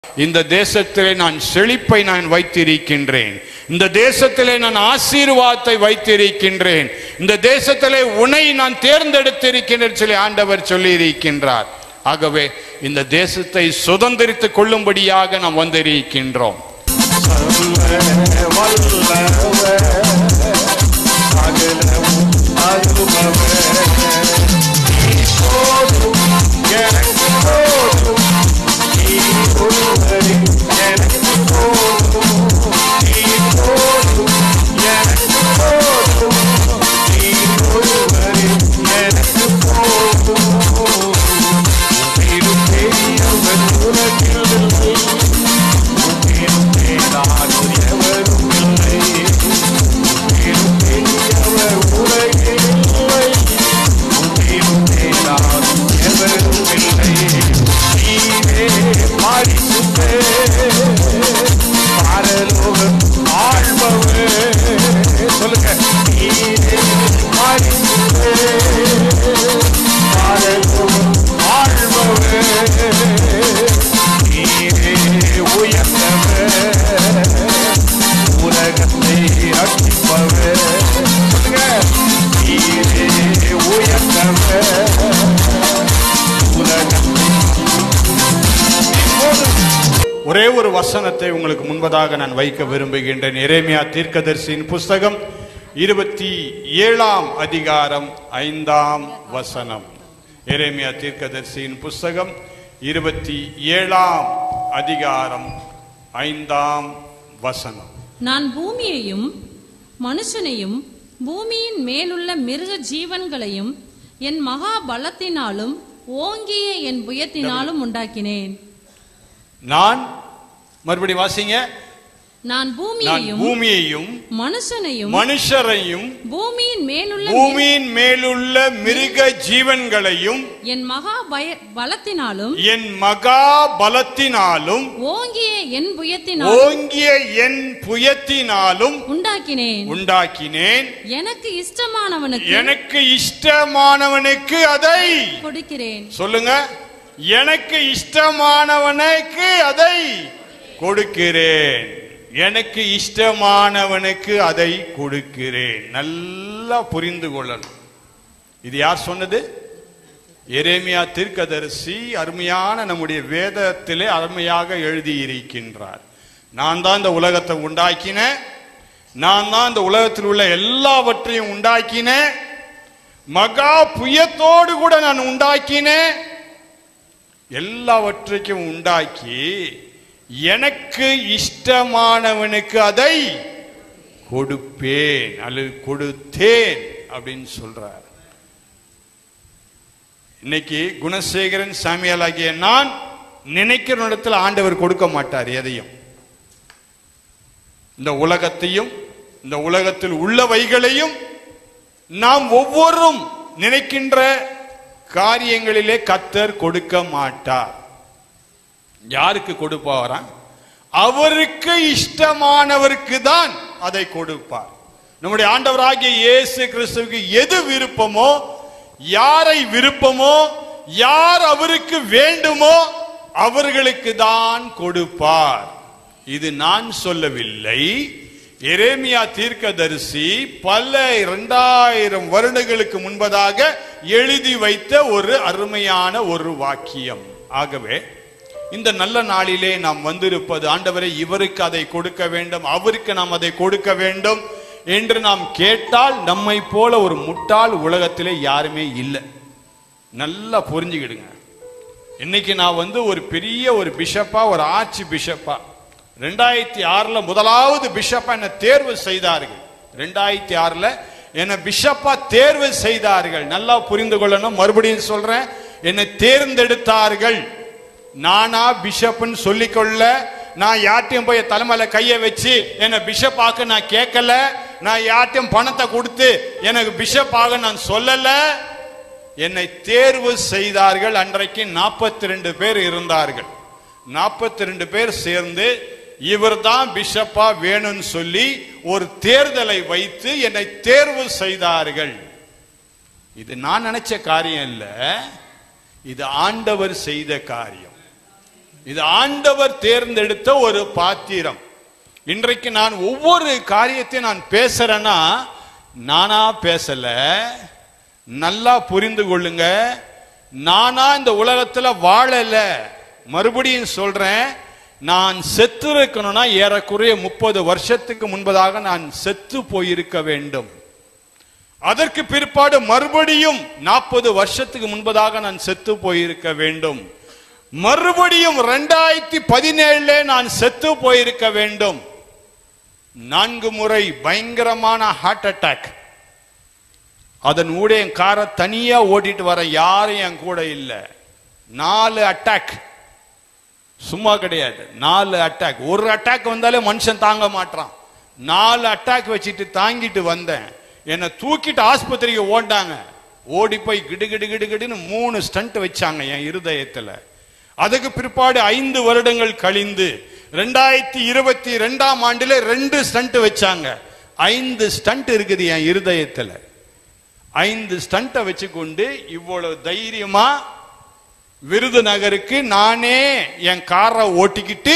இந்த தேசத்திலே நான் செழிப்பை நான் வைத்திருக்கின்றேன் இந்த தேசத்திலே நான் ஆசீர்வாதத்தை வைத்திருக்கின்றேன் இந்த தேசத்திலே உன்னை நான் தேர்ந்தெடுத்திருக்கின்றேன் சொல்லி ஆண்டவர் சொல்லி இருக்கின்றார் ஆகவே இந்த தேசத்தை சுதந்திரித்துக் கொள்ளும்படியாக நாம் வந்திருக்கின்றோம் சொல்லுங்க நீரே மாறிசுவே பாரலோகம் ஆழ்பவே நீரே உயர்ந்தவர் உலகத்தை ரட்சிப்பவர் சொல்லுங்க நீரே உயர்ந்தவர் உலகத்தை ஒரே ஒரு வசனத்தை உங்களுக்கு முன்பதாக நான் வைக்க விரும்புகின்றேன் எரேமியா தீர்க்கதரிசியின் புஸ்தகம் இருபத்தி ஏழாம் அதிகாரம் ஐந்தாம் வசனம் எரேமியா தீர்க்கதரிசியின் புஸ்தகம் இருபத்தி ஏழாம் அதிகாரம் ஐந்தாம் வசனம் நான் பூமியையும் மனுஷனையும் பூமியின் மேலுள்ள மிருக ஜீவன்களையும் என் மகா பலத்தினாலும் ஓங்கிய என் புயத்தினாலும் உண்டாக்கினேன் நான் மறுபடி வாசிங்க நான் நான் பூமியையும் பூமியையும் மனுஷனையும் மனுஷரையும் பூமியின் மேலுள்ள மிரு- பூமியின் மேலுள்ள மிருக ஜீவன்களையும் என் மகா பய- பலத்தினாலும் என் மகா பலத்தினாலும் ஓங்கிய என் புயத்தினாலும் ஓங்கிய என் புயத்தினாலும் உண்டாக்கினேன் உண்டாக்கினேன் எனக்கு இஷ்டமானவனுக்கு எனக்கு இஷ்டமானவனுக்கு அதை கொடுக்கிறேன் சொல்லுங்க எனக்கு இஷ்டமானவனுக்கு அதை கொடுக்கிறேன் எனக்கு இஷ்டமானவனுக்கு அதை கொடுக்கிறேன் நல்லா புரிந்து கொள்ளணும் இது யார் சொன்னது எரேமியா தீர்க்கதரிசி அருமையான நம்முடைய வேதத்திலே அருமையாக எழுதியிருக்கின்றார் நான் தான் இந்த உலகத்தை உண்டாக்கினேன் நான் தான் இந்த உலகத்தில் உள்ள எல்லாவற்றையும் உண்டாக்கினேன் மகா புயத்தோடு கூட நான் உண்டாக்கினேன் எல்லாவற்றையும் உண்டாக்கி எனக்கு இஷ்டமானவனுக்கு அதை கொடுப்பேன் அல்லது கொடுத்தேன் அப்படின்னு சொல்றார் இன்னைக்கு குணசேகரன் சாமியால் ஆகிய நான் நினைக்கிற இடத்துல ஆண்டவர் கொடுக்க மாட்டார் எதையும் இந்த உலகத்தையும் இந்த உலகத்தில் உள்ளவைகளையும் நாம் ஒவ்வொருவரும் நினைக்கின்ற காரியங்களிலே கத்தர் கொடுக்க மாட்டார் யாருக்கு கொடுப்பாராம் அவருக்கு இஷ்டமானவருக்கு தான் அதை கொடுப்பார் நம்முடைய ஆண்டவராகிய இயேசு கிறிஸ்துவுக்கு எது விருப்பமோ யாரை விருப்பமோ யார் அவருக்கு வேண்டுமோ அவர்களுக்கு தான் கொடுப்பார் இது நான் சொல்லவில்லை எரேமியா தீர்க்கதரிசி பல இரண்டாயிரம் வருடங்களுக்கு முன்பதாக எழுதி வைத்த ஒரு அருமையான ஒரு வாக்கியம் ஆகவே இந்த நல்ல நாளிலே நாம் வந்திருப்பது ஆண்டவரை இவருக்கு அதை கொடுக்க வேண்டும் அவருக்கு நாம் அதை கொடுக்க வேண்டும் என்று நாம் கேட்டால் நம்மை போல ஒரு முட்டாள் உலகத்திலே யாருமே இல்லை நல்லா புரிஞ்சுக்கிடுங்க இன்னைக்கு நான் வந்து ஒரு பெரிய ஒரு பிஷப்பா ஒரு ஆட்சி பிஷப்பா ரெண்டாயிரத்தி ஆறுல முதலாவது பிஷப்பா என்னை தேர்வு செய்தார்கள் ரெண்டாயிரத்தி ஆறுல என்னை பிஷப்பா தேர்வு செய்தார்கள் நல்லா புரிந்து கொள்ளணும் மறுபடியும் சொல்றேன் என்னை தேர்ந்தெடுத்தார்கள் நானா பிஷப்னு சொல்லிக்கொள்ள நான் யார்ட்டையும் போய் தலைமையில கையை வச்சு என்னை பிஷப் ஆக்க நான் கேட்கல நான் யார்ட்டையும் பணத்தை கொடுத்து எனக்கு பிஷப் ஆக நான் சொல்லல என்னை தேர்வு செய்தார்கள் அன்றைக்கு நாற்பத்தி ரெண்டு பேர் இருந்தார்கள் நாற்பத்தி ரெண்டு பேர் சேர்ந்து இவர் தான் பிஷப்பா வேணும்னு சொல்லி ஒரு தேர்தலை வைத்து என்னை தேர்வு செய்தார்கள் இது நான் நினைச்ச காரியம் இல்ல இது ஆண்டவர் செய்த காரியம் இது ஆண்டவர் தேர்ந்தெடுத்த ஒரு பாத்திரம் இன்றைக்கு நான் ஒவ்வொரு காரியத்தையும் நான் பேசுறேன்னா நானா பேசல நல்லா புரிந்து கொள்ளுங்க நானா இந்த உலகத்துல வாழல மறுபடியும் சொல்றேன் நான் செத்து இருக்கணும்னா ஏறக்குறைய முப்பது வருஷத்துக்கு முன்பதாக நான் செத்து போயிருக்க வேண்டும் அதற்கு பிற்பாடு மறுபடியும் நாற்பது வருஷத்துக்கு முன்பதாக நான் செத்து போயிருக்க வேண்டும் மறுபடியும் ரெண்டாயிரத்தி பதினேழுல நான் செத்து போயிருக்க வேண்டும் நான்கு முறை பயங்கரமான ஹார்ட் அட்டாக் அதன் ஊட என் காரை தனியா ஓட்டிட்டு வர யாரும் என் கூட இல்ல நாலு அட்டாக் சும்மா கிடையாது நாலு அட்டாக் ஒரு அட்டாக் வந்தாலே மனுஷன் தாங்க மாட்டான் நாலு அட்டாக் வச்சுட்டு தாங்கிட்டு வந்தேன் என்னை தூக்கிட்டு ஆஸ்பத்திரிக்கு ஓண்டாங்க ஓடி போய் கிடு கிடு கிடு கிடுன்னு மூணு ஸ்டண்ட் வச்சாங்க என் இருதயத்துல அதுக்கு பிற்பாடு ஐந்து வருடங்கள் கழிந்து ரெண்டாயிரத்தி இருபத்தி ரெண்டாம் ஆண்டுல ரெண்டு ஸ்டண்ட் வச்சாங்க ஐந்து ஸ்டண்ட் இருக்குது என் இருதயத்துல ஐந்து ஸ்டண்ட்டை வச்சுக்கொண்டு இவ்வளவு தைரியமா விருதுநகருக்கு நானே என் காரை ஓட்டிக்கிட்டு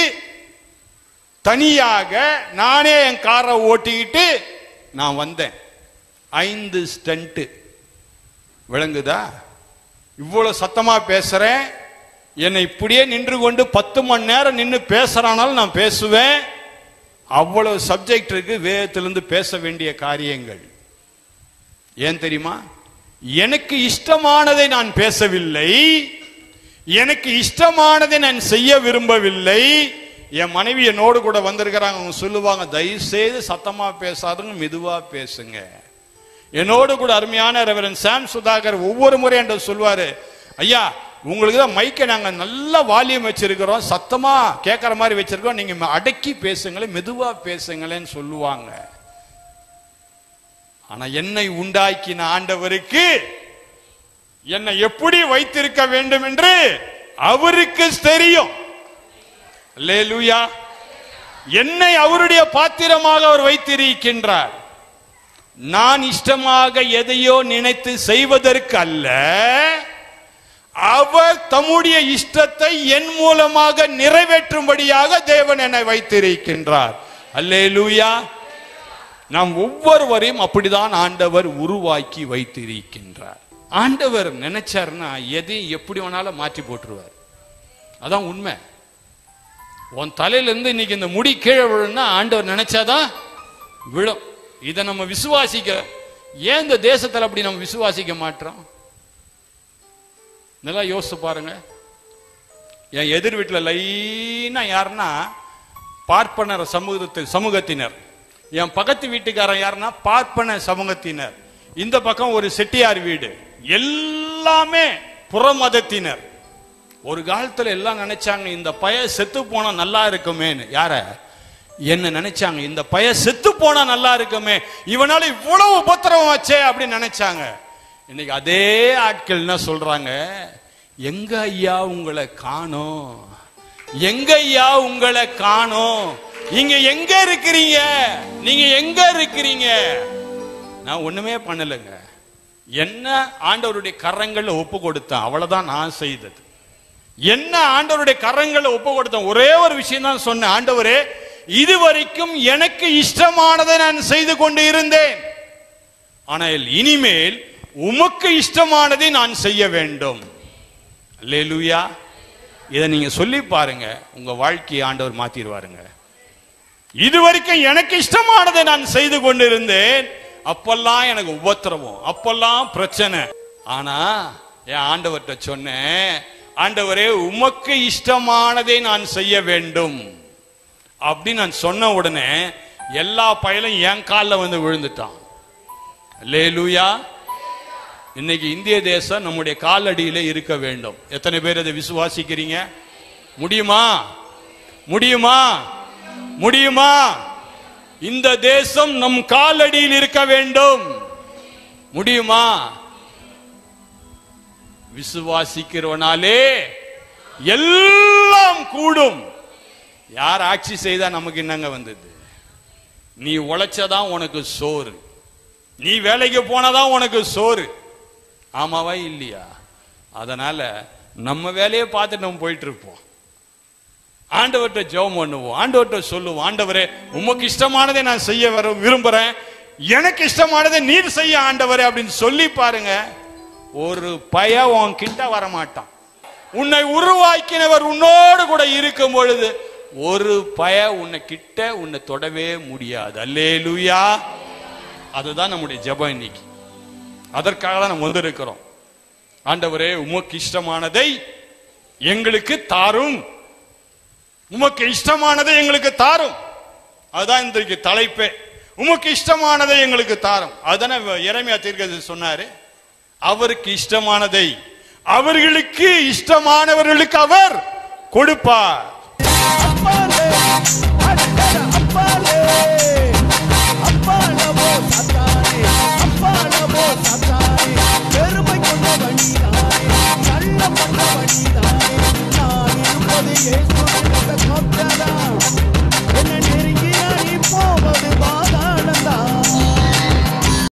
தனியாக நானே என் காரை ஓட்டிக்கிட்டு நான் வந்தேன் ஐந்து ஸ்டண்ட் விளங்குதா இவ்வளவு சத்தமா பேசுறேன் என்னை இப்படியே நின்று கொண்டு பத்து மணி நேரம் நின்று பேசுறானாலும் நான் பேசுவேன் அவ்வளவு சப்ஜெக்ட் இருக்கு வேதத்திலிருந்து பேச வேண்டிய காரியங்கள் ஏன் தெரியுமா எனக்கு இஷ்டமானதை நான் பேசவில்லை எனக்கு இஷ்டமானதை நான் செய்ய விரும்பவில்லை என் மனைவி என்னோடு கூட வந்திருக்கிறாங்க அவங்க சொல்லுவாங்க தயவு செய்து சத்தமா பேசாதுங்க மெதுவா பேசுங்க என்னோடு கூட அருமையான ரெவரன் சாம் சுதாகர் ஒவ்வொரு முறையும் என்கிட்ட சொல்வாரு ஐயா உங்களுக்கு தான் மைக்கை நாங்க நல்ல வால்யூம் வச்சிருக்கிறோம் சத்தமா கேட்கற மாதிரி வச்சிருக்கோம் நீங்க அடக்கி பேசுங்களேன் மெதுவா பேசுங்களேன்னு சொல்லுவாங்க ஆனா என்னை உண்டாக்கின ஆண்டவருக்கு என்னை எப்படி வைத்திருக்க வேண்டும் என்று அவருக்கு தெரியும் அல்லேலூயா என்னை அவருடைய பாத்திரமாக அவர் வைத்திருக்கின்றார் நான் இஷ்டமாக எதையோ நினைத்து செய்வதற்கு அல்ல அவர் தம்முடைய இஷ்டத்தை என் மூலமாக நிறைவேற்றும்படியாக தேவன் என்னை வைத்திருக்கின்றார் அல்லேலூயா நாம் ஒவ்வொருவரையும் அப்படிதான் ஆண்டவர் உருவாக்கி வைத்திருக்கின்றார் ஆண்டவர் நினைச்சாருன்னா எதையும் எப்படி வேணாலும் மாற்றி போட்டுருவார் அதான் உண்மை உன் தலையில இருந்து இன்னைக்கு இந்த முடி கீழே விழுன்னா ஆண்டவர் நினைச்சாதான் விழும் இதை நம்ம விசுவாசிக்க ஏன் இந்த தேசத்துல அப்படி நம்ம விசுவாசிக்க மாட்டோம் நல்லா யோசிச்சு பாருங்க என் எதிர் வீட்டில் லைனா யாருன்னா பார்ப்பனர் சமூகத்து சமூகத்தினர் என் பக்கத்து வீட்டுக்காரன் யாருன்னா பார்ப்பன சமூகத்தினர் இந்த பக்கம் ஒரு செட்டியார் வீடு எல்லாமே புறமதத்தினர் ஒரு காலத்துல எல்லாம் நினைச்சாங்க இந்த பய செத்து போனா நல்லா இருக்குமேன்னு யார என்ன நினைச்சாங்க இந்த பய செத்து போனா நல்லா இருக்குமே இவனால இவ்வளவு உபத்திரவம் வச்சே அப்படின்னு நினைச்சாங்க இன்னைக்கு அதே ஆட்கள் என்ன சொல்றாங்க எங்க ஐயா உங்களை காணோம் எங்க ஐயா உங்களை காணோம் இங்க எங்க இருக்கிறீங்க நீங்க எங்க இருக்கிறீங்க நான் ஒண்ணுமே பண்ணலைங்க என்ன ஆண்டவருடைய கரங்கள்ல ஒப்பு கொடுத்தேன் அவ்வளவுதான் நான் செய்தது என்ன ஆண்டவருடைய கரங்களை ஒப்பு கொடுத்தேன் ஒரே ஒரு விஷயம் தான் சொன்னேன் ஆண்டவரே இதுவரைக்கும் எனக்கு இஷ்டமானதை நான் செய்து கொண்டு இருந்தேன் ஆனால் இனிமேல் உமக்கு இஷ்டமானதை நான் செய்ய வேண்டும் அல்லேலூயா இதை நீங்க சொல்லி பாருங்க உங்க வாழ்க்கையை ஆண்டவர் மாத்திடுவாருங்க இதுவரைக்கும் எனக்கு இஷ்டமானதை நான் செய்து கொண்டிருந்தேன் அப்பெல்லாம் எனக்கு உபத்திரவம் அப்பெல்லாம் பிரச்சனை ஆனா என் ஆண்டவர்கிட்ட சொன்னேன் ஆண்டவரே உமக்கு இஷ்டமானதை நான் செய்ய வேண்டும் அப்படி நான் சொன்ன உடனே எல்லா பயலும் என் காலில் வந்து விழுந்துட்டான் லேலூயா இன்னைக்கு இந்திய தேசம் நம்முடைய காலடியில இருக்க வேண்டும் எத்தனை பேர் அதை விசுவாசிக்கிறீங்க முடியுமா முடியுமா முடியுமா இந்த தேசம் நம் காலடியில் இருக்க வேண்டும் முடியுமா விசுவாசிக்கிறவனாலே எல்லாம் கூடும் யார் ஆட்சி செய்தா நமக்கு என்னங்க வந்தது நீ உழைச்சதான் உனக்கு சோறு நீ வேலைக்கு போனதான் உனக்கு சோறு ஆமாவா இல்லையா அதனால நம்ம வேலையை பார்த்துட்டு நம்ம போயிட்டு இருப்போம் ஆண்டவர்கிட்ட ஜெபம் பண்ணுவோம் ஆண்டவர்கிட்ட சொல்லுவோம் ஆண்டவரே உமக்கு இஷ்டமானதை நான் செய்ய வர விரும்புறேன் எனக்கு இஷ்டமானதை நீர் செய்ய ஆண்டவரே அப்படின்னு சொல்லி பாருங்க ஒரு பய உன் கிட்ட வரமாட்டான் உன்னை உருவாக்கினவர் உன்னோடு கூட இருக்கும் பொழுது ஒரு பய உன்னை கிட்ட உன்னை தொடவே முடியாது அல்லேலூயா அதுதான் நம்முடைய ஜெபம் இன்னைக்கு அதற்காக தான் நம்ம வந்திருக்கிறோம் ஆண்டவரே உமக்கு இஷ்டமானதை எங்களுக்கு தாரும் உமக்கு இஷ்டமானதை எங்களுக்கு தாரும் அதுதான் இன்றைக்கு தலைப்பே உமக்கு இஷ்டமானதை எங்களுக்கு தாரும் அதுதானே இறைமையா தீர்க்கதரிசி சொன்னாரு அவருக்கு இஷ்டமானதை அவர்களுக்கு இஷ்டமானவர்களுக்கு அவர் கொடுப்பார் அப்பாலே